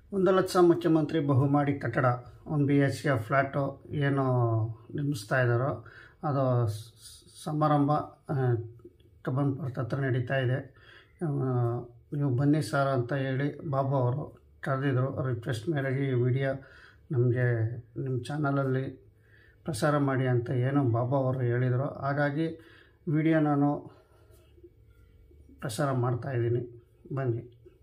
ಒಂದು ಲಕ್ಷ ಮುಖ್ಯಮಂತ್ರಿ ಬಹುಮಾಡಿ ಕಟ್ಟಡ ಒಂದು ಬಿ ಎಚ್ ಕೆ ಫ್ಲ್ಯಾಟು ಏನು ನಿರ್ಮಿಸ್ತಾ ಇದ್ದಾರೋ ಅದು ಸ್- ಸ್- ಸಮಾರಂಭ ಕಬ್ಬನ್ ಪಾರ್ಕ್ ಹತ್ರ ನಡೀತಾ ಇದೆ ಆ, ನೀವು ಬನ್ನಿ ಸರ್ ಅಂತ ಹೇಳಿ ಬಾಬು ಅವರು ಕರೆದಿದ್ರು ರಿಕ್ವೆಸ್ಟ್ ಮೇರೆಗೆ ಈ ವಿಡಿಯೋ ನಮಗೆ ನಿಮ್ಮ ಚಾನಲಲ್ಲಿ ಪ್ರಸಾರ ಮಾಡಿ ಅಂತ ಏನು ಬಾಬಾ ಅವರು ಹೇಳಿದರು ಹಾಗಾಗಿ ವಿಡಿಯೋ ನಾನು ಪ್ರಸಾರ ಮಾಡ್ತಾ ಇದ್ದೀನಿ ಬನ್ನಿ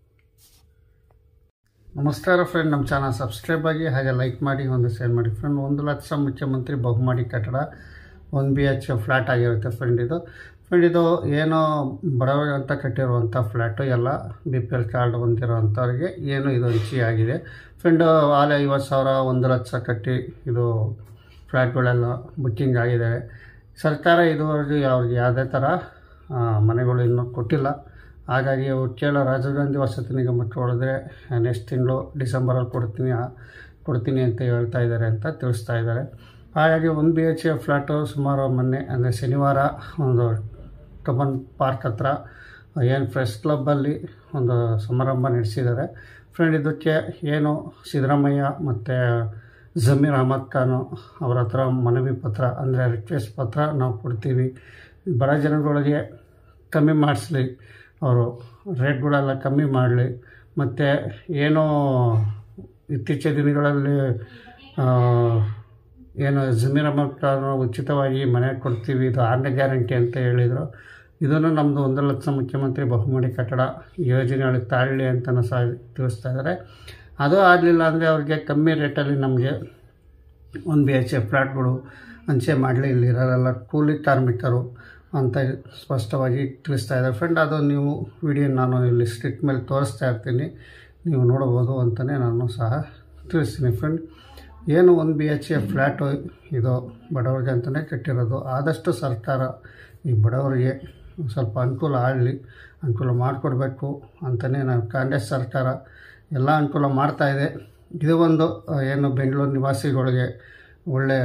ನಮಸ್ಕಾರ ಫ್ರೆಂಡ್ ನಮ್ಮ ಚಾನಲ್ ಸಬ್ಸ್ಕ್ರೈಬ್ ಆಗಿ ಹಾಗೆ ಲೈಕ್ ಮಾಡಿ ಒಂದು ಶೇರ್ ಮಾಡಿ ಫ್ರೆಂಡ್ ಒಂದು ಲಕ್ಷ ಮುಖ್ಯಮಂತ್ರಿ ಬಹುಮಾಡಿ ಕಟ್ಟಡ ಒಂದು ಬಿ ಎಚ್ ಫ್ಲ್ಯಾಟ್ ಆಗಿರುತ್ತೆ ಫ್ರೆಂಡ್ ಇದು ಫ್ರೆಂಡ್ ಇದು ಏನೋ ಬಡವರಿಗೆ ಅಂತ ಕಟ್ಟಿರುವಂಥ ಫ್ಲ್ಯಾಟು ಎಲ್ಲ ಬಿ ಪಿ ಎಲ್ ಕಾರ್ಡ್ ಹೊಂದಿರೋವಂಥವ್ರಿಗೆ ಏನು ಇದು ರುಚಿ ಆಗಿದೆ ಫ್ರೆಂಡು ಆಲೆ ಐವತ್ತು ಸಾವಿರ ಒಂದು ಲಕ್ಷ ಕಟ್ಟಿ ಇದು ಫ್ಲ್ಯಾಟ್ಗಳೆಲ್ಲ ಬುಕ್ಕಿಂಗ್ ಆಗಿದೆ ಸರ್ಕಾರ ಇದುವರೆಗೂ ಅವ್ರಿಗೆ ಯಾವುದೇ ಥರ ಆ, ಮನೆಗಳು ಇನ್ನೂ ಕೊಟ್ಟಿಲ್ಲ ಹಾಗಾಗಿ ಅವ್ರು ಕೇಳೋ ರಾಜೀವ್ ಗಾಂಧಿ ವಸತಿ ನಿಗಮಕ್ಕೆ ಹೊಡೆದ್ರೆ ನೆಕ್ಸ್ಟ್ ತಿಂಗಳು ಡಿಸೆಂಬರಲ್ಲಿ ಕೊಡ್ತೀನಿ ಆ- ಕೊಡ್ತೀನಿ ಅಂತ ಹೇಳ್ತಾ ಇದ್ದಾರೆ ಅಂತ ತಿಳಿಸ್ತಾ ಇದ್ದಾರೆ ಹಾಗಾಗಿ ಒಂದು ಬಿ ಎಚ್ ಎ ಫ್ಲ್ಯಾಟು ಸುಮಾರು ಮೊನ್ನೆ ಅಂದರೆ ಶನಿವಾರ ಒಂದು ಕಬ್ಬನ್ ಪಾರ್ಕ್ ಹತ್ರ ಏನು ಪ್ರೆಸ್ ಕ್ಲಬ್ಬಲ್ಲಿ ಒಂದು ಸಮಾರಂಭ ನಡೆಸಿದ್ದಾರೆ ಫ್ರೆಂಡ್ ಇದಕ್ಕೆ ಏನು ಸಿದ್ದರಾಮಯ್ಯ ಮತ್ತು ಜಮೀರ್ ಅಹಮದ್ ಖಾನು ಅವ್ರ ಹತ್ರ ಮನವಿ ಪತ್ರ ಅಂದರೆ ರಿಕ್ವೆಸ್ಟ್ ಪತ್ರ ನಾವು ಕೊಡ್ತೀವಿ ಬಡ ಜನಗಳಿಗೆ ಕಮ್ಮಿ ಮಾಡಿಸ್ಲಿ ಅವರು ರೇಟ್ಗಳೆಲ್ಲ ಕಮ್ಮಿ ಮಾಡಲಿ ಮತ್ತು ಏನೋ ಇತ್ತೀಚಿನ ದಿನಗಳಲ್ಲಿ ಆ, ಏನು ಜಮೀರ್ ಅಹಮದ್ ಖಾನ್ ಉಚಿತವಾಗಿ ಮನೆ ಕೊಡ್ತೀವಿ ಇದು ಆರನೇ ಗ್ಯಾರಂಟಿ ಅಂತ ಹೇಳಿದರು ಇದನ್ನು ನಮ್ಮದು ಒಂದು ಲಕ್ಷ ಮುಖ್ಯಮಂತ್ರಿ ಬಹುಮಡಿ ಕಟ್ಟಡ ಯೋಜನೆಯೊಳಗೆ ತಾಳಲಿ ಅಂತಲೂ ಸಹ ತಿಳಿಸ್ತಾ ಇದ್ದಾರೆ ಅದು ಆಗಲಿಲ್ಲ ಅಂದರೆ ಅವ್ರಿಗೆ ಕಮ್ಮಿ ರೇಟಲ್ಲಿ ನಮಗೆ ಒಂದು ಬಿ ಎಚ್ ಎ ಫ್ಲ್ಯಾಟ್ಗಳು ಹಂಚೆ ಮಾಡಲಿ ಇಲ್ಲಿರೋರೆಲ್ಲ ಕೂಲಿ ಕಾರ್ಮಿಕರು ಅಂತ ಸ್ಪಷ್ಟವಾಗಿ ತಿಳಿಸ್ತಾ ಇದ್ದಾರೆ ಫ್ರೆಂಡ್ ಅದು ನೀವು ವಿಡಿಯೋ ನಾನು ಇಲ್ಲಿ ಸ್ಟ್ರಿಕ್ ಮೇಲೆ ತೋರಿಸ್ತಾ ಇರ್ತೀನಿ ನೀವು ನೋಡ್ಬೋದು ಅಂತಲೇ ನಾನು ಸಹ ತಿಳಿಸ್ತೀನಿ ಫ್ರೆಂಡ್ ಏನು ಒಂದು ಬಿ ಎಚ್ ಎ ಫ್ಲ್ಯಾಟು ಇದು ಬಡವರಿಗೆ ಅಂತಲೇ ಕಟ್ಟಿರೋದು ಆದಷ್ಟು ಸರ್ಕಾರ ಈ ಬಡವರಿಗೆ ಸ್ವಲ್ಪ ಅನುಕೂಲ ಆಗಲಿ ಅನುಕೂಲ ಮಾಡಿಕೊಡ್ಬೇಕು ಅಂತಲೇ ನಾನು ಕಾಂಗ್ರೆಸ್ ಸರ್ಕಾರ ಎಲ್ಲ ಅನುಕೂಲ ಮಾಡ್ತಾ ಇದೆ ಇದು ಒಂದು ಆ, ಏನು ಬೆಂಗಳೂರು ನಿವಾಸಿಗಳಿಗೆ ಒಳ್ಳೆ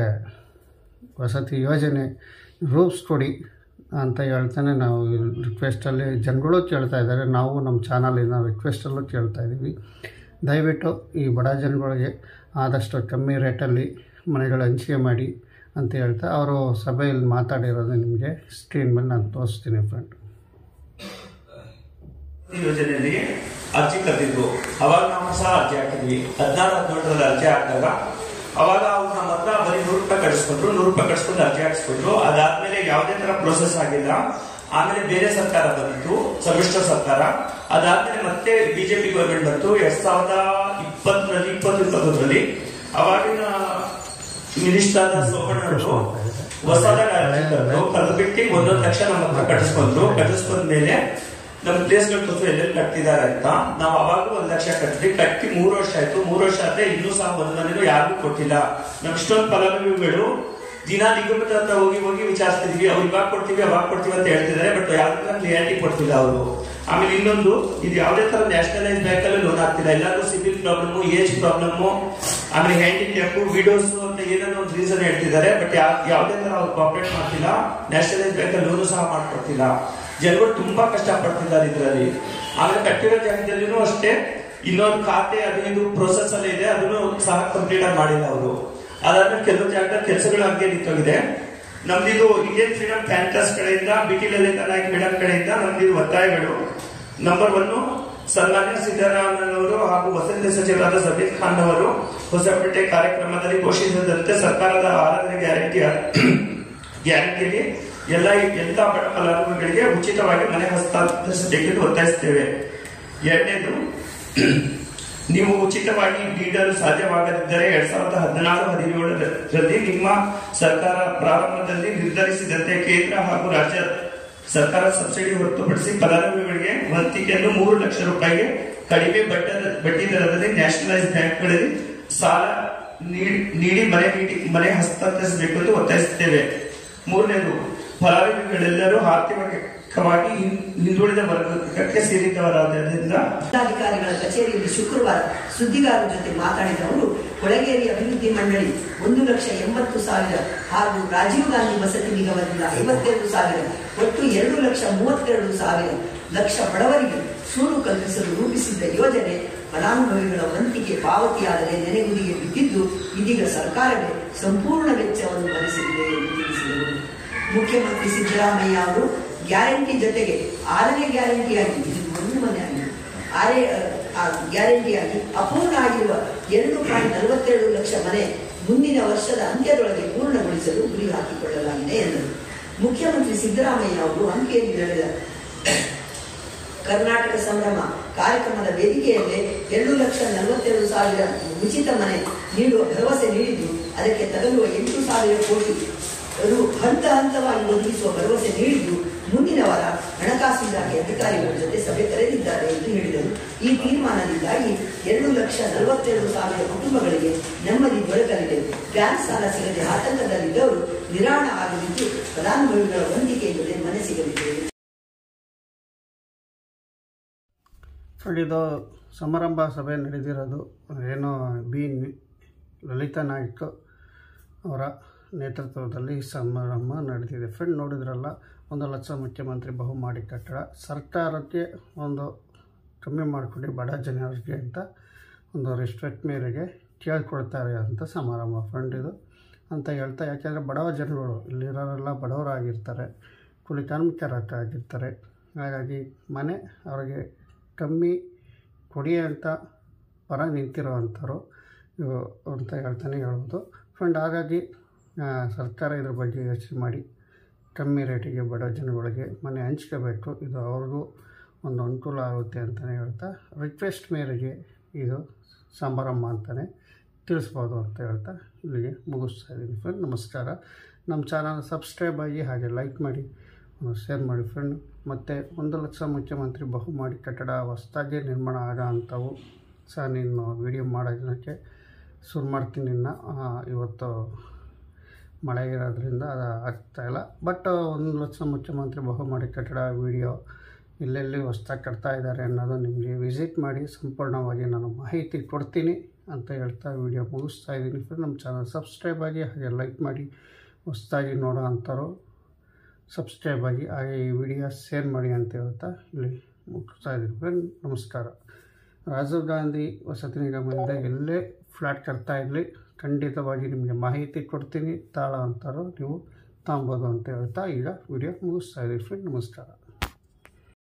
ವಸತಿ ಯೋಜನೆ ರೂಪಿಸ್ಕೊಡಿ ಅಂತ ಹೇಳ್ತಾನೆ ನಾವು ರಿಕ್ವೆಸ್ಟಲ್ಲಿ ಜನಗಳು ಕೇಳ್ತಾ ಇದ್ದಾರೆ ನಾವು ನಮ್ಮ ಚಾನಲಿನ ರಿಕ್ವೆಸ್ಟಲ್ಲೂ ಕೇಳ್ತಾ ಇದ್ದೀವಿ ದಯವಿಟ್ಟು ಈ ಬಡ ಜನಗಳಿಗೆ ಆದಷ್ಟು ಕಮ್ಮಿ ರೇಟಲ್ಲಿ ಮನೆಗಳ ಹಂಚಿಕೆ ಮಾಡಿ ಅಂತ ಹೇಳ್ತಾ ಅವರು ಸಭೆಯಲ್ಲಿ ಮಾತಾಡಿರೋದು ನಿಮಗೆ ಸ್ಕ್ರೀನ್ ಮೇಲೆ ನಾನು ತೋರಿಸ್ತೀನಿ ಫ್ರೆಂಡ್ ಈ ಯೋಜನೆಯಲ್ಲಿ ಅರ್ಜಿ ಕರೆದಿದ್ರು ಅವಾಗ ನಾವು ಸಹ ಅರ್ಜಿ ಹಾಕಿದ್ವಿ ಹದಿನಾರು ಹದಿನೇಳರಲ್ಲಿ ಅರ್ಜಿ ಹಾಕಿದಾಗ ಅವಾಗ ಅವ್ರು ನಮ್ಮ ಹತ್ರ ಬರೀ ನೂರು ರೂಪಾಯಿ ಕಳಿಸ್ಕೊಂಡ್ರು ನೂರು ರೂಪಾಯಿ ಕಳಿಸ್ಕೊಂಡು ಅರ್ಜಿ ಹಾಕ್ಸ್ಕೊಂಡ್ರು ಅದಾದ್ಮೇಲೆ ಯಾವುದೇ ತರ ಪ್ರೊಸೆಸ್ ಆಗಿಲ್ಲ ಆಮೇಲೆ ಬೇರೆ ಸರ್ಕಾರ ಬಂದಿತ್ತು ಸಮ್ಮಿಶ್ರ ಸರ್ಕಾರ ಅದಾದ್ಮೇಲೆ ಮತ್ತೆ ಬಿಜೆಪಿ ಗವರ್ಮೆಂಟ್ ಬಂತು ಎರಡ್ ಸಾವಿರದ ಇಪ್ಪತ್ತರಲ್ಲಿ ಇಪ್ಪತ್ತು ಇಪ್ಪತ್ತೊಂದರಲ್ಲಿ ಅವಾಗಿನ ಮಿನಿಸ್ಟರ್ ಸೋಮಣ್ಣವರು ಹೊಸದಾಗಿ ಅರ್ಜಿ ಕರೆದು ಕರೆದು ಬಿಟ್ಟು ಒಂದೊಂದು ಲಕ್ಷ ನಮ್ಮ ಹತ್ರ ಕಟ್ಟಿಸ್ಕೊಂಡ್ರು ಕಟ್ಟಿಸ್ಕೊಂಡ ಮೇಲೆ ನಮ್ಮ ಪ್ಲೇಸ್ಗಳು ತೋರಿಸು ಎಲ್ಲೆಲ್ಲಿ ಕಟ್ತಿದ್ದಾರೆ ಅಂತ ನಾವು ಅವಾಗ ಒಂದ್ ಲಕ್ಷ ಕಟ್ಟಿದ್ವಿ ಕಟ್ಟಿ ಮೂರು ವರ್ಷ ಆಯ್ತು ಮೂರು ವರ್ಷ ಆದ್ರೆ ಇನ್ನೂ ಸಹ ಒಂದ್ ಮನೆನೂ ಯಾರಿಗೂ ಕೊಟ್ಟಿಲ್ಲ ನಮ್ ಇಷ್ಟೊಂದು ಫಲಾನುಭವಿಗಳು ದಿನ ನಿಗಮದ ಹತ್ರ ಹೋಗಿ ಹೋಗಿ ವಿಚಾರಿಸ್ತಿದೀವಿ ಅವ್ರು ಇವಾಗ ಕೊಡ್ತೀವಿ ಅವಾಗ ಕೊಡ್ತೀವಿ ಅಂತ ಹೇಳ್ತಿದ್ದಾರೆ ಬಟ್ ಯಾವ್ದನ್ನ ಕ್ಲಿಯಾರಿಟಿ ಕೊಡ್ತಿಲ್ಲ ಅವರು ಆಮೇಲೆ ಇನ್ನೊಂದು ಇದು ಯಾವುದೇ ತರ ನ್ಯಾಷನಲೈಸ್ ಬ್ಯಾಂಕ್ ಅಲ್ಲಿ ಲೋನ್ ಆಗ್ತಿಲ್ಲ ಎಲ್ಲಾದ್ರೂ ಸಿವಿಲ್ ಪ್ರಾಬ್ಲಮ್ ಏಜ್ ಪ್ರಾಬ್ಲಮ್ ಆಮೇಲೆ ಹ್ಯಾಂಡಿಕ್ಯಾಪ್ ವಿಡೋಸ್ ಅಂತ ಏನೇನೋ ಒಂದು ರೀಸನ್ ಹೇಳ್ತಿದ್ದಾರೆ ಬಟ್ ಯಾವುದೇ ತರ ಅವ್ರು ಕಾಪರೇಟ್ ಮಾಡ್ತಿಲ್ಲ ನ್ಯಾಷನಲೈಸ್ ಬ್ಯಾಂಕ್ ಅಲ್ಲಿ ಲೋನು ಸಹ ಮಾಡ್ಕೊಡ್ತಿಲ್ಲ ಜನಗಳು ತುಂಬಾ ಕಷ್ಟ ಪಡ್ತಿದ್ದಾರೆ ಇದರಲ್ಲಿ ಆಮೇಲೆ ಕಟ್ಟಿರೋ ಜಾಗದಲ್ಲಿನೂ ಅಷ್ಟೇ ಇನ್ನೊಂದು ಖಾತೆ ಅದು ಇದು ಪ್ರೋಸೆಸ್ ಅಲ್ಲಿ ಇದೆ ಅದನ್ನು ಸಹ ಕಂಪ್ಲೀಟ್ ಆಗಿ ಮಾಡಿಲ್ಲ ಅವರು ಅದಾದ್ಮೇಲೆ ಕೆಲವು ಜಾಗದಲ್ಲಿ ಕೆಲಸಗಳು ಹಂಗೆ ನಿಂತೋಗಿದೆ ನಮ್ದಿದು ಇಂಡಿಯನ್ ಫ್ರೀಡಮ್ ಫ್ಯಾನ್ಟಸ್ ಕಡೆಯಿಂದ B T Lalitha Naik madam ಕಡೆಯಿಂದ ನಮ್ದಿದು ಒತ್ತಾಯಗಳು ನಂಬರ್ ಒನ್ ಸನ್ಮಾನ್ಯ ಸಿದ್ದರಾಮಯ್ಯ ಅವರು ಹಾಗೂ ವಸತಿ ಸಚಿವರಾದ ಜಬೀರ್ ಖಾನ್ ಅವರು ಹೊಸಪೇಟೆ ಕಾರ್ಯಕ್ರಮದಲ್ಲಿ ಘೋಷಿಸಿದಂತೆ ಸರ್ಕಾರದ ಆರಾಧನೆ ಗ್ಯಾರಂಟಿ ಗ್ಯಾರಂಟಿಯಲ್ಲಿ ಎಲ್ಲ ಎಲ್ಲ ಬಡ ಫಲಾನುಭವಿಗಳಿಗೆ ಉಚಿತವಾಗಿ ಮನೆ ಹಸ್ತಾಂತರಿಸಬೇಕೆಂದು ಒತ್ತಾಯಿಸುತ್ತೇವೆ ಎರಡನೇದು ನೀವು ಉಚಿತವಾಗಿ ನೀಡಲು ಸಾಧ್ಯವಾಗದಿದ್ದರೆ ಎರಡ್ ಸಾವಿರದ ಹದಿನಾರು ಹದಿನೇಳರಲ್ಲಿ ನಿಮ್ಮ ಸರ್ಕಾರ ಪ್ರಾರಂಭದಲ್ಲಿ ನಿರ್ಧರಿಸಿದಂತೆ ಕೇಂದ್ರ ಹಾಗೂ ರಾಜ್ಯ ಸರ್ಕಾರ ಸಬ್ಸಿಡಿ ಹೊರತುಪಡಿಸಿ ಫಲಾನುಭವಿಗಳಿಗೆ ವಂತಿಕೆಯನ್ನು ಮೂರು ಲಕ್ಷ ರೂಪಾಯಿಗೆ ಕಡಿಮೆ ಬಡ್ಡ ಬಡ್ಡಿ ದರದಲ್ಲಿ ನ್ಯಾಷನಲೈಸ್ ಬ್ಯಾಂಕ್ಗಳಲ್ಲಿ ಸಾಲ ನೀಡಿ- ನೀಡಿ ಮನೆ ನೀಡಿ ಮನೆ ಹಸ್ತಾಂತರಿಸಬೇಕು ಎಂದು ಒತ್ತಾಯಿಸುತ್ತೇವೆ ಮೂರನೇದು ಫಲಾನುಭವಿಗಳೆಲ್ಲರೂ ಆರ್ಥಿಕವಾಗಿ ಹಿಂ- ಹಿಂದುಳಿದ ವರ್ಗಕ್ಕೆ ಸೇರಿದವರಾದ್ದರಿಂದ ಜಿಲ್ಲಾಧಿಕಾರಿಗಳ ಕಚೇರಿಯಲ್ಲಿ ಶುಕ್ರವಾರ ಸುದ್ದಿಗಾರರ ಜೊತೆ ಮಾತನಾಡಿದ ಅವರು ಕೊಳಗೇರಿ ಅಭಿವೃದ್ಧಿ ಮಂಡಳಿ ಒಂದು ಲಕ್ಷ ಎಂಬತ್ತು ಸಾವಿರ ಹಾಗೂ ರಾಜೀವ್ ಗಾಂಧಿ ವಸತಿ ನಿಗಮದಿಂದ ಐವತ್ತೆರಡು ಸಾವಿರ ಒಟ್ಟು ಎರಡು ಲಕ್ಷ ಮೂವತ್ತೆರಡು ಸಾವಿರ ಲಕ್ಷ ಬಡವರಿಗೆ ಸೂರು ಕಲ್ಪಿಸಲು ರೂಪಿಸಿದ್ದ ಯೋಜನೆ ಫಲಾನುಭವಿಗಳ ವಂತಿಗೆ ಪಾವತಿಯಾದರೆ ನೆನೆಗುದಿಗೆ ಬಿದ್ದಿದ್ದು ಇದೀಗ ಸರ್ಕಾರವೇ ಸಂಪೂರ್ಣ ವೆಚ್ಚವನ್ನು ಭರಿಸಲಿದೆ ಎಂದು ತಿಳಿಸಿದರು ಮುಖ್ಯಮಂತ್ರಿ ಸಿದ್ದರಾಮಯ್ಯ ಅವರು ಗ್ಯಾರಂಟಿ ಜೊತೆಗೆ ಆರನೇ ಗ್ಯಾರಂಟಿಯಾಗಿ ಇದು ಒಂದು ಮನೆ ಆಗಿದೆ ಆರೇ ಆ ಗ್ಯಾರಂಟಿಯಾಗಿ ಅಪೂರ್ಣ ಆಗಿರುವ ಎರಡು ಪಾಯಿಂಟ್ ನಲವತ್ತೆರಡು ಲಕ್ಷ ಮನೆ ಮುಂದಿನ ವರ್ಷದ ಅಂತ್ಯದೊಳಗೆ ಪೂರ್ಣಗೊಳಿಸಲು ಗುರಿ ಹಾಕಿಕೊಳ್ಳಲಾಗಿದೆ ಎಂದರು ಮುಖ್ಯಮಂತ್ರಿ ಸಿದ್ದರಾಮಯ್ಯ ಅವರು ಹಂಪಿಯಲ್ಲಿ ನಡೆದ ಕರ್ನಾಟಕ ಸಂಭ್ರಮ ಕಾರ್ಯಕ್ರಮದ ವೇದಿಕೆಯಲ್ಲೇ ಎರಡು ಲಕ್ಷ ನಲವತ್ತೆರಡು ಸಾವಿರ ಉಚಿತ ಮನೆ ನೀಡುವ ಭರವಸೆ ನೀಡಿದ್ದು ಅದಕ್ಕೆ ತಗಲುವ ಎಂಟು ಸಾವಿರ ಕೋಟಿ ರು ಹಂತ ಹಂತವಾಗಿ ಒದಗಿಸುವ ಭರವಸೆ ನೀಡಿದ್ದು ಮುಂದಿನ ವಾರ ಹಣಕಾಸು ಇಲಾಖೆ ಅಧಿಕಾರಿಗಳ ಜೊತೆ ಸಭೆ ಕರೆದಿದ್ದಾರೆ ಎಂದು ಹೇಳಿದರು ಈ ತೀರ್ಮಾನದಿಂದಾಗಿ ಎರಡು ಲಕ್ಷ ನಲವತ್ತೆರಡು ಸಾವಿರ ಕುಟುಂಬಗಳಿಗೆ ನೆಮ್ಮದಿ ದೊರಕಲಿದೆ ಬ್ಯಾಂಕ್ ಸಾಲ ಸಿಗದೆ ಆತಂಕದಲ್ಲಿದ್ದವರು ನಿರಾಳ ಆಗಲಿದ್ದು ಫಲಾನುಭವಿಗಳ ಹೊಂದಿಕೆ ಜೊತೆ ಮನೆ ಸಿಗಲಿದೆ ಫ್ರೆಂಡ್ ಇದು ಸಮಾರಂಭ ಸಭೆ ನಡೆದಿರೋದು ಏನೋ ಬಿ ನಿ- ಲಲಿತಾ ನಾಯ್ಕ ಅವರ ನೇತೃತ್ವದಲ್ಲಿ ಈ ಸಮಾರಂಭ ನಡೆದಿದೆ ಫ್ರೆಂಡ್ ನೋಡಿದ್ರಲ್ಲ ಒಂದು ಲಕ್ಷ ಮುಖ್ಯಮಂತ್ರಿ ಬಹುಮಾಡಿ ಕಟ್ಟಡ ಸರ್ಕಾರಕ್ಕೆ ಒಂದು ಕಮ್ಮಿ ಮಾಡಿಕೊಡಿ ಬಡ ಜನರಿಗೆ ಅಂತ ಒಂದು ರೆಸ್ಪೆಕ್ಟ್ ಮೇರೆಗೆ ಕೇಳ್ಕೊಳ್ತಾರೆ ಅಂತ ಸಮಾರಂಭ ಫ್ರೆಂಡ್ ಇದು ಅಂತ ಹೇಳ್ತಾ ಯಾಕೆಂದರೆ ಬಡವ ಜನಗಳು ಇಲ್ಲಿರೋರೆಲ್ಲ ಬಡವರಾಗಿರ್ತಾರೆ ಕೂಲಿ ಕಾರ್ಮಿಕರಾಗಿರ್ತಾರೆ ಹಾಗಾಗಿ ಮನೆ ಅವರಿಗೆ ಕಮ್ಮಿ ಕೊಡಿ ಅಂತ ಪರ ನಿಂತಿರುವಂಥವ್ರು ಇವು ಅಂತ ಹೇಳ್ತಾನೆ ಹೇಳ್ಬೋದು ಫ್ರೆಂಡ್ ಹಾಗಾಗಿ ಆ, ಸರ್ಕಾರ ಇದ್ರ ಬಗ್ಗೆ ಯೋಚನೆ ಮಾಡಿ ಕಮ್ಮಿ ರೇಟಿಗೆ ಬಡ ಜನಗಳಿಗೆ ಮನೆ ಹಂಚ್ಕೋಬೇಕು ಇದು ಅವ್ರಿಗೂ ಒಂದು ಅನುಕೂಲ ಆಗುತ್ತೆ ಅಂತಲೇ ಹೇಳ್ತಾ ರಿಕ್ವೆಸ್ಟ್ ಮೇರೆಗೆ ಇದು ಸಮಾರಂಭ ಅಂತಲೇ ತಿಳಿಸ್ಬೋದು ಅಂತ ಹೇಳ್ತಾ ಇಲ್ಲಿಗೆ ಮುಗಿಸ್ತಾ ಇದ್ದೀನಿ ಫ್ರೆಂಡ್ ನಮಸ್ಕಾರ ನಮ್ಮ ಚಾನಲ್ ಸಬ್ಸ್ಕ್ರೈಬ್ ಆಗಿ ಹಾಗೆ ಲೈಕ್ ಮಾಡಿ ಶೇರ್ ಮಾಡಿ ಫ್ರೆಂಡ್ ಮತ್ತು ಒಂದು ಲಕ್ಷ ಮುಖ್ಯಮಂತ್ರಿ ಬಹುಮಾಡಿ ಕಟ್ಟಡ ಹೊಸ್ದಾಗಿ ನಿರ್ಮಾಣ ಆಗೋ ಅಂಥವು ಸಹ ನೀನು ವಿಡಿಯೋ ಮಾಡೋದಕ್ಕೆ ಶುರು ಮಾಡ್ತೀನಿ ಇನ್ನು ಆ, ಇವತ್ತು ಮಳೆ ಇರೋದ್ರಿಂದ ಅದು ಆಗ್ತಾಯಿಲ್ಲ ಬಟ್ ಒಂದು ಲಕ್ಷ ಮುಖ್ಯಮಂತ್ರಿ ಬಹುಮಾಡಿ ಕಟ್ಟಡ ವಿಡಿಯೋ ಎಲ್ಲೆಲ್ಲಿ ಹೊಸ್ದಾಗಿ ಕಟ್ತಾ ಇದ್ದಾರೆ ಅನ್ನೋದು ನಿಮಗೆ ವಿಸಿಟ್ ಮಾಡಿ ಸಂಪೂರ್ಣವಾಗಿ ನಾನು ಮಾಹಿತಿ ಕೊಡ್ತೀನಿ ಅಂತ ಹೇಳ್ತಾ ವಿಡಿಯೋ ಮುಗಿಸ್ತಾ ಇದ್ದೀನಿ ಫ್ರೆಂಡ್ ನಮ್ಮ ಚಾನಲ್ ಸಬ್ಸ್ಕ್ರೈಬ್ ಆಗಿ ಹಾಗೆ ಲೈಕ್ ಮಾಡಿ ಹೊಸ್ದಾಗಿ ನೋಡೋ ಅಂಥವ್ರು ಸಬ್ಸ್ಕ್ರೈಬ್ ಆಗಿ ಹಾಗೆ ಈ ವಿಡಿಯೋ ಶೇರ್ ಮಾಡಿ ಅಂತ ಹೇಳ್ತಾ ಇಲ್ಲಿ ಮುಗಿಸ್ತಾ ಇದ್ದೀನಿ ಫ್ರೆಂಡ್ ನಮಸ್ಕಾರ ರಾಜೀವ್ ಗಾಂಧಿ ವಸತಿ ನಿಗಮದಿಂದ ಎಲ್ಲೇ ಫ್ಲ್ಯಾಟ್ ಕಟ್ತಾ ಇರಲಿ ಖಂಡಿತವಾಗಿ ನಿಮಗೆ ಮಾಹಿತಿ ಕೊಡ್ತೀನಿ ತಾಳ ಅಂತಾರೋ ನೀವು ತಾಂಬೋದು ಅಂತ ಹೇಳ್ತಾ ಈಗ ವಿಡಿಯೋ ಮುಗಿಸ್ತಾ ಇದ್ದೀವಿ ಫ್ರೆಂಡ್ ನಮಸ್ಕಾರ